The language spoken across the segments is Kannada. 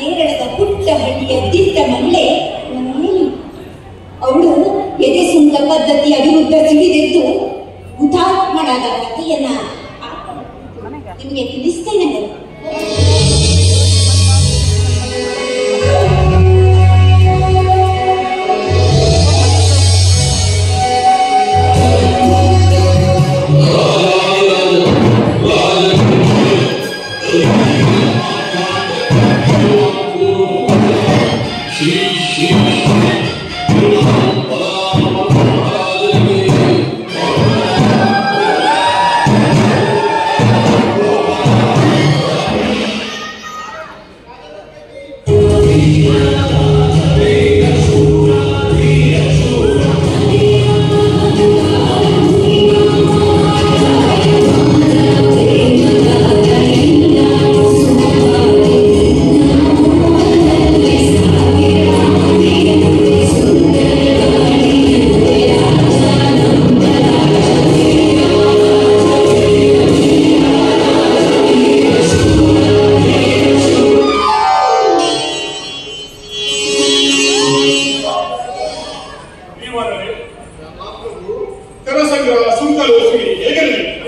ಕೇರಳದ ಪುಟ್ಟ ಹಳ್ಳಿಯ ದಿಟ್ಟ ಮಹಿಳೆ ಮನೆಯಲ್ಲಿ ಅವಳು ಎದೆಸುಂಟ ಪದ್ಧತಿಯ ವಿರುದ್ಧ ಸಿಡಿದೆದ್ದು ಹುತಾತ್ಮನಾದ ಕಥೆಯನ್ನ ನಿಮಗೆ ತಿಳಿಸ್ತೇನೆ ನಾನು. ನೀವಾದರೆ ಕರಸಂಗ್ರಹ ಸುಂಕಲು ವಸೂಲಿ ಹೇಗೆ ನಡೆಯುತ್ತದೆ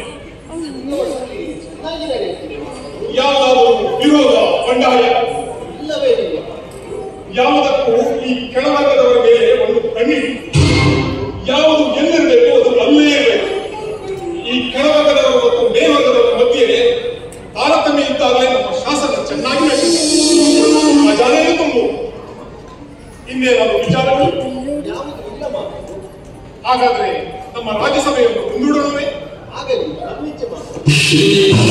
ಯಾವುದಾದರೂ ವಿರೋಧ ಬಂಡಾಯ ಇಲ್ಲವೇ ಇಲ್ಲ ಯಾವುದಕ್ಕೂ ಈ ಕೆಳವರ್ಗದವರ ಮೇಲೆ ಒಂದು ಕಣ್ಣಿದೆ ಯಾವುದು ಎಲ್ಲಿರಬೇಕು ಅದು ಅಲ್ಲೇ ಇರಬೇಕು ಈ ಕೆಳವರ್ಗದವರು ಮತ್ತು ಮೇಲ್ವರ್ಗದವರ ಮಧ್ಯೆ ತಾರತಮ್ಯ ಇದ್ದಾಗಲೇ ನಮ್ಮ ಶಾಸನ ಚೆನ್ನಾಗಿ ನಡೆಯುತ್ತದೆ ಅಜಾನೇ ತುಂಬು ಇನ್ನೇನಾದರೂ ವಿಚಾರಗಳು ಯಾವುದು ಇಲ್ಲ ಮಾತು ಹಾಗಾದ್ರೆ ನಮ್ಮ ರಾಜ್ಯಸಭೆಯನ್ನು ಮುಂದೂಡೋಣವೇ ಆಗಲಿ ನಮ್ಮಿಚ್ಛೆ ಮಾತು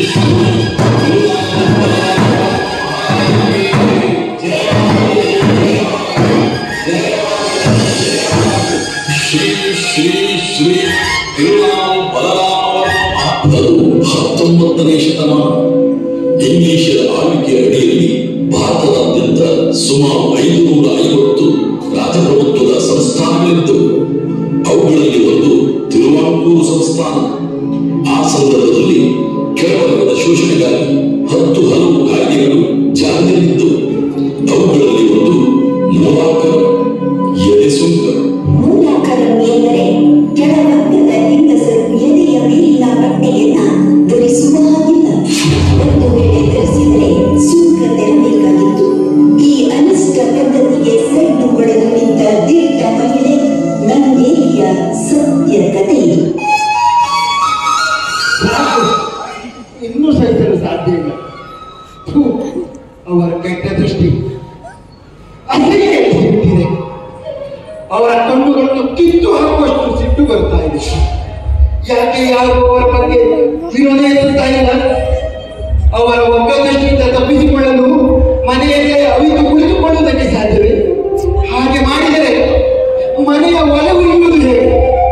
ಶ್ರೀ ಶ್ರೀ ಶ್ರೀ ತಿರುನಾಳ್ ಬಲರಾಮವರ್ಮ ಅದು ಹತ್ತೊಂಬತ್ತನೇ ಶತಮಾನ ಇಂಗ್ಲಿಷರ ಆಳ್ವಿಕೆಯ ಅಡಿಯಲ್ಲಿ ಭಾರತದಾದ್ಯಂತ ಸುಮಾರು ಐದು ನೂರ ಐವತ್ತು ರಾಜಪ್ರಭುತ್ವದ ಸಂಸ್ಥಾನಗಳಿದ್ದವು ಅವುಗಳಲ್ಲಿ ಒಂದು ತಿರುವಾಂಕೂರು ಸಂಸ್ಥಾನ ಆ ಸಂದರ್ಭದಲ್ಲಿ ಕೆಳವರ್ಗದ ಶೋಷಣೆಗಾಗಿ ಹತ್ತು ಹಲವು ಕಾಯ್ದೆಗಳು ಜಾರಿಯಲ್ಲಿದ್ದವು ಅವುಗಳಲ್ಲಿ ಒಂದು ಮೂಲಾಕರ ಎದೆ ಸುಂಕ ಮೂಲಕರಣ ಎಂದರೆ ಕೆಳವರ್ಗದ ಹೆಂಗಸರು ಎದೆಯ ಮೇಲಿನ ಬಟ್ಟೆಯನ್ನ ಧರಿಸುವ ಹಾಗಿಲ್ಲ ಒಂದು ವೇಳೆ ಧರಿಸಿದರೆ ಸುಂಕ ತೆರಬೇಕಾಗಿತ್ತು ಈ ಅನಿಷ್ಟ ಪದ್ಧತಿಗೆ ಸೆಡ್ಡು ಹೊಡೆದು ನಿಂತ ದಿಟ್ಟ ಮಹಿಳೆ ನಂದೇರಿಯ ಸತ್ಯ ಕಥೆ ಇದು ಸಾಕು ಇನ್ನೂ ಸಹಿಸಲು ಸಾಧ್ಯ ಇಲ್ಲ ಥು, ಅವರ ಕೆಟ್ಟ ದೃಷ್ಟಿ ಅಲ್ಲಿಗೆ ಬಿಟ್ಟಿದೆ ಅವರ ಕಣ್ಣುಗಳನ್ನು ಕಿತ್ತು ಹಾಕುವಷ್ಟು ಸಿಟ್ಟು ಬರ್ತಾ ಇದೆ ಯಾಕೆ ಯಾರು ಅವರ ಬಗ್ಗೆ ವಿರೋಧ ಎತ್ತುತ್ತಾ ಇಲ್ಲ ಅವರ ಒಗ್ಗದೃಷ್ಟಿಯಿಂದ ತಪ್ಪಿಸಿಕೊಳ್ಳಲು ಮನೆಯಲ್ಲೇ ಅವಿತು ಕುಳಿತುಕೊಳ್ಳುವುದಕ್ಕೆ ಸಾಧ್ಯವೇ ಹಾಗೆ ಮಾಡಿದರೆ ಮನೆಯ ಒಲವು ಇರುವುದು ಹೇಗೆ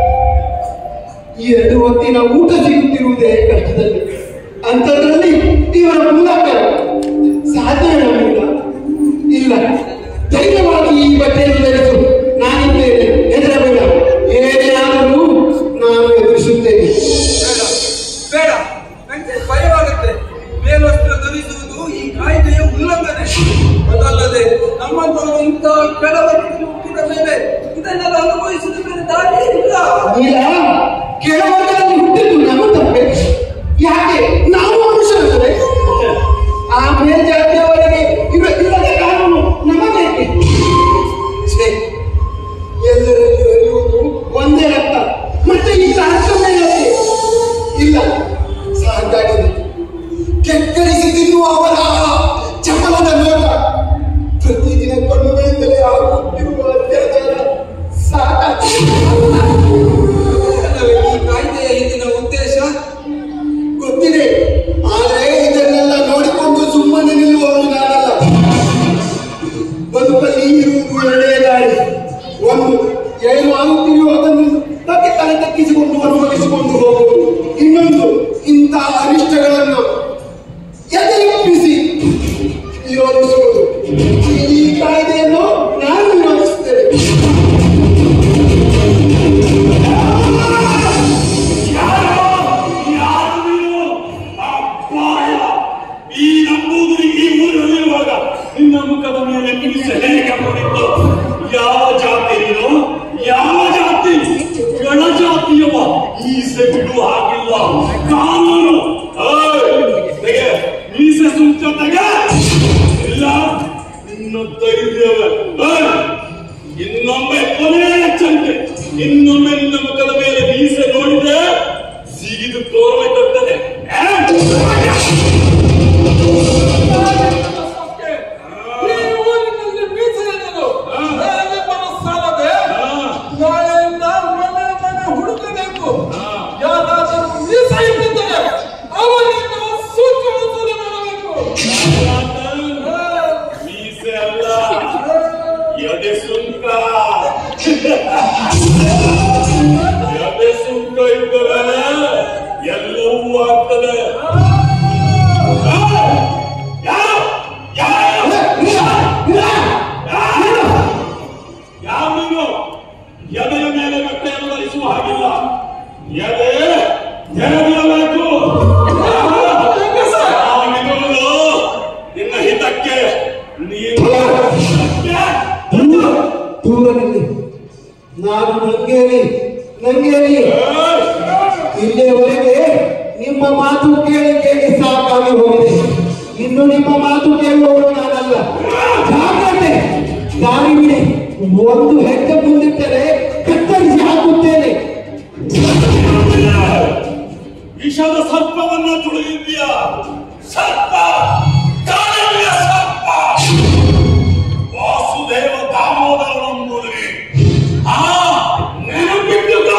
ಎರಡು ಹೊತ್ತಿನ ಊಟ ಸಿಗುತ್ತಿರುವುದೇ ಕಷ್ಟದಲ್ಲಿ ಅಂಥದ್ರಲ್ಲಿ ಇವರ ಮೂಲಕ ಸಾಧ್ಯ ನಮ್ಮಿಂದ ಇಲ್ಲ ಧೈರ್ಯವಾಗಿ ಈ ಬಟ್ಟೆಯನ್ನು ಧರಿಸು ನಾನಿದ್ದೇನೆ ಹೆದರಬೇಡ ಏನೇ ಆದರೂ ನಾನು ಎದುರಿಸುತ್ತೇನೆ ಬೇಡ ಬೇಡ ನಂಗೆ ಭಯವಾಗುತ್ತೆ ಮೇಲ್ವಸ್ತ್ರ ಧರಿಸುವುದು ಈ ಕಾಯ್ದೆಯ ಉಲ್ಲಂಘನೆ ಅದಲ್ಲದೆ ನಮ್ಮಂತವರು ಇಂತಹ ಕೆಳವರ್ಗದಲ್ಲಿ ಹುಟ್ಟಿದ ಮೇಲೆ ಇದನ್ನೆಲ್ಲ ಅನುಭವಿಸಿದ ಮೇಲೆ ದಾರಿ ಇಲ್ಲ ಇಲ್ಲ ಕೆಳವರ್ಗದಲ್ಲಿ ಹುಟ್ಟಿದ್ದು ನಮ್ಮ ತಪ್ಪೆ ಯಾಕೆ ನಾವು ಮನುಷ್ಯರಲ್ಲವೇ ಆ ಮೇಲ್ಜಾತಿಯವರಿಗೆ ಇವ ಇಲ್ಲದ ಕಾನೂನು ನಮಗೇಕೆ ಛೇ, ಎಲ್ಲರಲ್ಲಿ ಹರಿಯುವುದು ಒಂದೇ ರಕ್ತ ಮತ್ತೆ ಈ ತಾರತಮ್ಯ ಯಾಕೆ? ಇಲ್ಲ ಸಾಕಾಗಿದೆ ಕೆಕ್ಕರಿಸಿ ತಿನ್ನುವ ಅವರ ಚಪಲದ ನೋಟ ಪ್ರತಿದಿನ ಕಣ್ಣುಗಳಿಂದಲೇ ಆಗುತ್ತಿರುವ ಅತ್ಯಾಚಾರ ಸಾಕಾಗಿದೆ ಅಲ್ಲವೇ ಈ ಕಾಯ್ದೆಯ ಹಿಂದಿನ ಉದ್ದೇಶ ಗೊತ್ತಿದೆ ಆದ್ರೆ ಇದನ್ನೆಲ್ಲ ನೋಡಿಕೊಂಡು ಸುಮ್ಮನೆ ನಿಲ್ಲುವವನು ನಾನಲ್ಲ ಬದುಕಲ್ಲಿ ಇರುವುದು ಎರಡೇ ದಾರಿ ಒಂದು ಏನು ಆಗುತ್ತೀಯೋ ಅದನ್ನು ತಪ್ಪಿ ತಲೆ ತಗ್ಗಿಸಿಕೊಂಡು ಅನುಭವಿಸಿಕೊಂಡು ಹೋಗುವುದು ಇನ್ನೊಂದು ಇಂತಹ ಅನಿಷ್ಟಗಳನ್ನು ಎದೆಯೊಪ್ಪಿಸಿ ವಿರೋಧಿಸುವುದು ಈ ಕಾಯ್ದೆಯನ್ನು ನಾನು ವಿರೋಧಿಸುತ್ತೇನೆ ಈ ನಂಬುವುದು ಈ ಊರಿನಲ್ಲಿರುವಾಗ ನಿನ್ನ ನಡುವೆ ಮೀಸೆ ಹೇಗೆ ಮಾಡಿದ್ದು ಯಾವ ಜಾತಿ ನೀನು ಯಾವ ಜಾತಿ ಕೆಳ ಜಾತಿಯವ ಮೀಸೆ ಬಿಡುವ ಹಾಗಿಲ್ಲ ಕಾನೂನು ಏಯ್, ತೆಗೆ, ಮೀಸೆ ಸುಂಚ ತೆಗೆ ಇಲ್ಲ ನಿನ್ನ ಧೈರ್ಯವೇ ಏಯ್, ಇನ್ನೊಮ್ಮೆ ಕೊನೆಯ ಚಂಕೆ ಇನ್ನೊಮ್ಮೆ ನಿನ್ನ ಮುಖದ ಮೇಲೆ ಮೀಸೆ ನೋಡಿದ್ರೆ ಸಿಗಿದು ತೋರಣೆ ತರ್ತದೆ ಈ ಊರಿನಲ್ಲಿ ಮೀಸಲಿಡಲು ನನಗೆ ಮನಸ್ಸಾಗದೆ ನಾಳೆಯಿಂದ ಮನೆ ಮನೆ ಹುಡುಕಬೇಕು ಯಾರಾದರೂ ಮೀಸ ಇಟ್ಟಿದ್ದರೆ ಅವರಿಂದ ಸೂಕ್ಷ್ಮ ವಸೂಲಿ ಮಾಡಬೇಕು ಮೀಸೆ ಅಲ್ಲ ಎದೆ ಸುಂಕ ಎದೆ ಸುಂಕ ಇದ್ದರೆ ಎಲ್ಲವೂ ಆಗ್ತದೆ ಯಾವ ನೀನು ಎದೆಯ ಮೇಲೆ ಬಟ್ಟೆಯನ್ನು ಧರಿಸುವ ಹಾಗಿಲ್ಲ ಎದೆ ತೆರೆದಿರಬೇಕು ಅವನಿಗಳು ನಿನ್ನ ಹಿತಕ್ಕೆ ನೀನು ದೂರದಲ್ಲಿ ನಾನು ನಂಗೇನಿ ನಂಗೇನಿ ಇಲ್ಲಿಯವರೆಗೆ ನಿಮ್ಮ ಮಾತು ಕೇಳಿ ಕೇಳಿ ಸಾಕಾಗಿ ಹೋಗಿದೆ ಇನ್ನು ನಿಮ್ಮ ಮಾತು ಕೇಳುವವರು ನಾನಲ್ಲ ಜಾಗ್ರತೆ ದಾರಿ ಬಿಡಿ ಒಂದು ಹೆಜ್ಜೆ ಮುಂದಿಟ್ಟರೆ ಕತ್ತರಿಸಿ ಹಾಕುತ್ತೇನೆ ವಿಷದ ಸರ್ಪವನ್ನ ತುಳಿದಿದ್ದೀಯ ಸರ್ಪ ಕಾಲವ್ಯ ಸರ್ಪ ವಾಸುದೇವ ದಾಮೋದರನ ಮೂಲಗೆ ಆ ನೆನಪಿಟ್ಟುಕೋ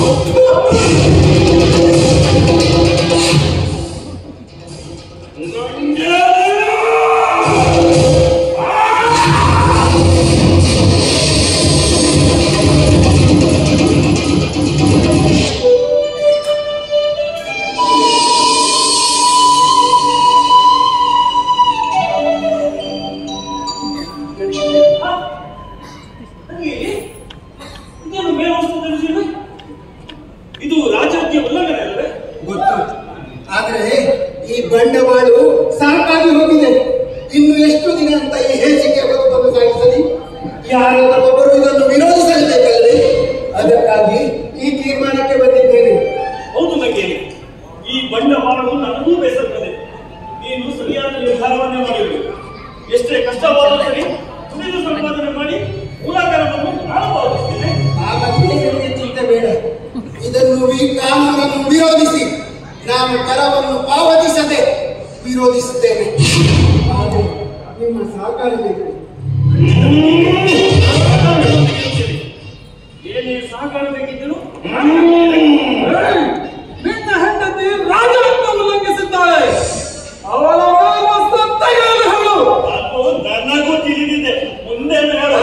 ಇದನ್ನು ಮೇಲ್ವಸ್ತು ಧರಿಸಿದ್ರೆ ಇದು ರಾಜಕೀಯ ಉಲ್ಲಂಘನೆ ಅಲ್ಲವೇ ಗೊತ್ತು ಆದ್ರೆ ಈ ಬಂಡವಾಳು ಸಾಕಾಗಿ ಹೋಗಿದೆ ಇನ್ನು ಎಷ್ಟು ದಿನ ಅಂತ ಈ ಹೇಸಿಗೆ ಬದುಕನ್ನು ಸಾಗಿಸಲಿ ಯಾರಾದರೂ ಒಬ್ಬರು ಇದನ್ನು ವಿರೋಧಿಸಲೇಬೇಕಲ್ಲವೇ ಅದಕ್ಕಾಗಿ ಈ ತೀರ್ಮಾನಕ್ಕೆ ಬಂದಿದ್ದೇನೆ ಹೌದು ನನಗೆ ಈ ಬಂಡವಾಳವು ನನಗೂ ಬೇಸತ್ತದೆ ನೀನು ಸರಿಯಾದ ನಿರ್ಧಾರವನ್ನೇ ಮಾಡಿರುವೆ ಎಷ್ಟೇ ಕಷ್ಟವಾದರೂ ಸರಿ ದುಡಿದು ಸಂಪಾದನೆ ಮಾಡಿ ಮೂಲಾಧಾರವನ್ನು ನಾನು ಪಾವತಿಸ್ತೇನೆ ಆ ಬಗ್ಗೆ ನಿಮಗೆ ಚಿಂತೆ ಬೇಡ ಇದನ್ನು ಈ ಕಾನೂನನ್ನು ವಿರೋಧಿಸಿ ನಾನು ಕರವನ್ನು ಪಾವತಿಸದೆ ವಿರೋಧಿಸುತ್ತೇನೆ ಆದರೆ ನಿಮ್ಮ ಸಹಕಾರ ಬೇಕು ಏನೇ ಸಹಕಾರ ಬೇಕಿದ್ದರು ನಿನ್ನ ಹೆಂಡತಿ ರಾಜರತ್ನ ಉಲ್ಲಂಘಿಸಿದ್ದಾಳೆ ಅವಳ ಮೇಲ್ವಸ್ತು ತೆಗೆಯಲು ಹೇಳು ಅದು ನನಗೂ ತಿಳಿದಿದೆ ಮುಂದೆ ಹೇಳು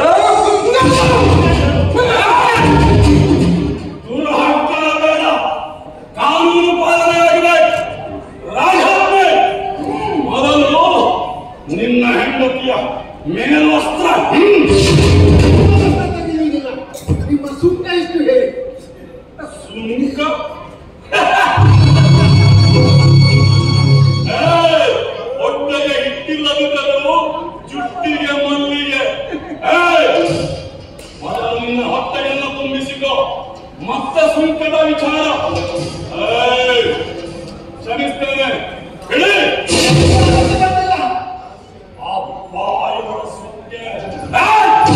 ದುರ್ಹಂಕಾರ ಬೇಡ ಕಾನೂನು ಪಾಲನೆಯಾಗಬೇಕು ರಾಜಾಜ್ಞೆ ಮೊದಲು ನಿನ್ನ ಹೆಂಡತಿಯ ಮೇಲ್ವಸ್ತ್ರ ತೆಗೆಯುವುದಿಲ್ಲ. ನಿಮ್ಮ ಸುತ್ತ ಎಷ್ಟು ಹೇಳಿ ಸುಂಕ ಏಯ್! ಹೊಟ್ಟೆಗೆ ಹಿಟ್ಟಿಲ್ಲದಿದ್ದರೂ ಜುಟ್ಟಿಗೆ ಮಲ್ಲಿಗೆ ಏಯ್! ಮೊದಲು ನಿನ್ನ ಹೊಟ್ಟೆಯನ್ನು ತುಂಬಿಸಿಕೋ ಮತ್ತೆ ಸುಂಕದ ವಿಚಾರ ಏಯ್! ಕ್ಷಮಿಸ್ತೇನೆ ಹೇಳಿ ಅಬ್ಬಾ ಇವರ ಸುಕ್ಕೆ ಏಯ್!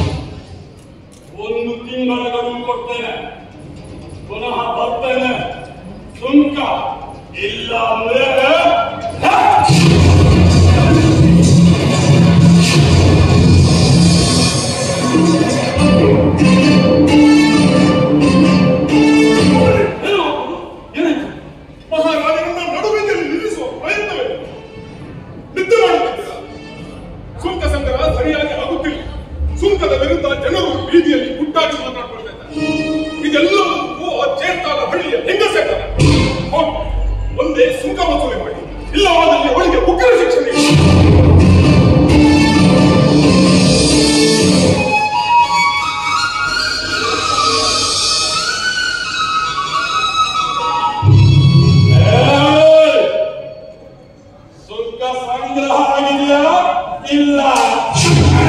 ಒಂದು ತಿಂಗಳ ಗಡುವು ಕೊಡ್ತೇನೆ ಪುನಃ ಬರ್ತೇನೆ ಸುಂಕ ಇಲ್ಲ ಅಂದ್ರೆ ಹೇ! ಏನು ಏನಾಯ್ತು ಮಹಾರಾಜನನ್ನ ನಡುವೆಂದಲ್ಲಿ ನಿಲ್ಲಿಸುವ ಪ್ರಯತ್ನವೇ ನಿದ್ದೆ ಮಾಡುತ್ತಿದ್ದೀರಾ ಸುಂಕ ಸಂಗ್ರಹ ಸರಿಯಾಗಿ ಆಗುತ್ತಿಲ್ಲ ಸುಂಕದ ವಿರುದ್ಧ ಜನರು ಬೀದಿಯಲ್ಲಿ ಗುಟ್ಟಾಗಿ ಮಾತನಾಡ್ಕೊಳ್ತಾ ಇದ್ದಾರೆ ಇದೆಲ್ಲವೂ ಆ ಚೇತಾಲ ಹಳ್ಳಿಯ ಹೆಂಗಸೆಟ್ಟನೆ ಹೋಗಿ ಒಂದೇ ಸುಂಕ ವಸೂಲಿ ಮಾಡಿ ಇಲ್ಲವಾದಲ್ಲಿ ಅವಳಿಗೆ ಉಗ್ರ ಶಿಕ್ಷೆ ನೀಡಿ ಏಯ್! ಸುಂಕ ಸಂಗ್ರಹ ಆಗಿದೆಯಾ ಇಲ್ಲ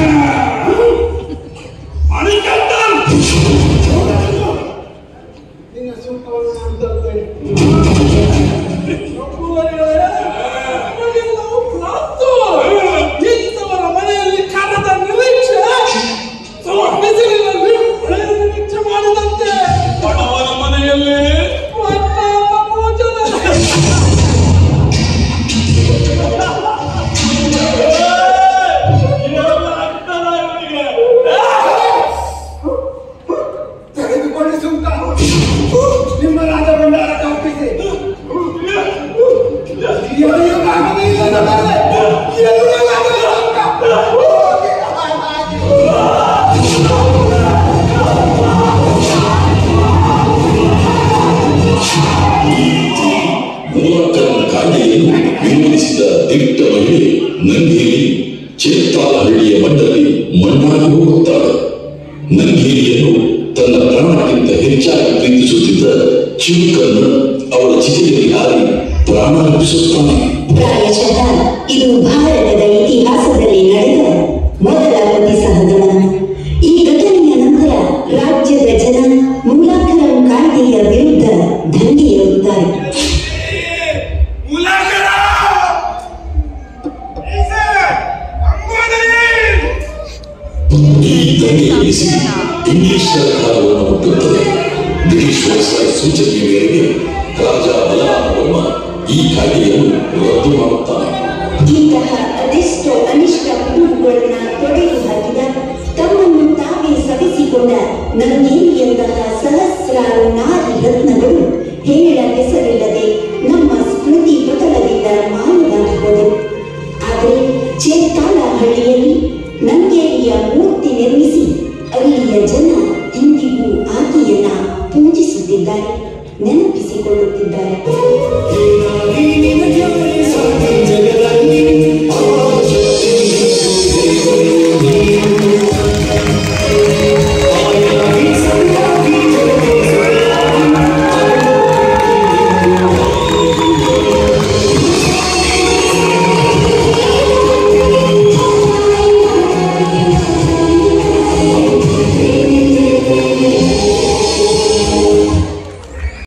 ಚಿತ್ತಾಲಹಳ್ಳಿಯ ಮಣ್ಣಲ್ಲಿ ಮಣ್ಣಾಗಿ ಹೋಗುತ್ತಾಳೆ ನಂಗೇರಿಯನ್ನು ತನ್ನ ಪ್ರಾಣಕ್ಕಿಂತ ಹೆಚ್ಚಾಗಿ ಪ್ರೀತಿಸುತ್ತಿದ್ದ ಚಿಲುಕನ್ನು ಅವಳ ಚಿತೆಯಲ್ಲಿ ಹಾರಿ ಪ್ರಾಣ ಅರ್ಪಿಸುತ್ತಾನೆ ಪ್ರಾಯಶಃ ಇದು ಭಾರತದ ಇತಿಹಾಸದಲ್ಲಿ ನಡೆದ ಮೊದಲ ಪತಿ ಸಹಗಮನ ಈ ಘಟನೆಯ ನಂತರ ರಾಜ್ಯದ ಜನ ಮೂಲಾಕರಂ ಕಾಯ್ದೆಯ ವಿರುದ್ಧ ದಂಗೆಯೇರುತ್ತಾರೆ ಮುಲಾಕರ ಈ ದಂಗೆ ಎನಿಸಿ ಇಂಗ್ಲಿಷ್ ಸರ್ಕಾರವನ್ನು ಹುಟ್ಟುತ್ತದೆ ಬ್ರಿಟಿಷ್ ವ್ಯವಸಾಯ ಸೂಚನೆಯ ಮೇರೆಗೆ ರಾಜ ಬಲರಾಮವರ್ಮ ಈ ಕಾಯ್ದೆಯನ್ನು ರದ್ದು ಮಾಡುತ್ತಾನೆ ಇಂತಹ ಅದೆಷ್ಟೋ ಅನಿಷ್ಟ ಹುಡುಗುಗಳನ್ನ ತೊಡೆದು ಹಾಕಿದ ತಮ್ಮನ್ನು ತಾವೇ ಸವಿಸಿಕೊಂಡ ನನ್ನೇರಿಯಂತಹ ಸಹಸ್ರಾರು ನಾರಿ ರತ್ನಗಳು ಹೇಳ ಹೆಸರಿಲ್ಲದೆ ನಮ್ಮ ಸ್ಮೃತಿ ಪಟಲದಿಂದ ಮಾಯವಾಗಿ ಹೋದವು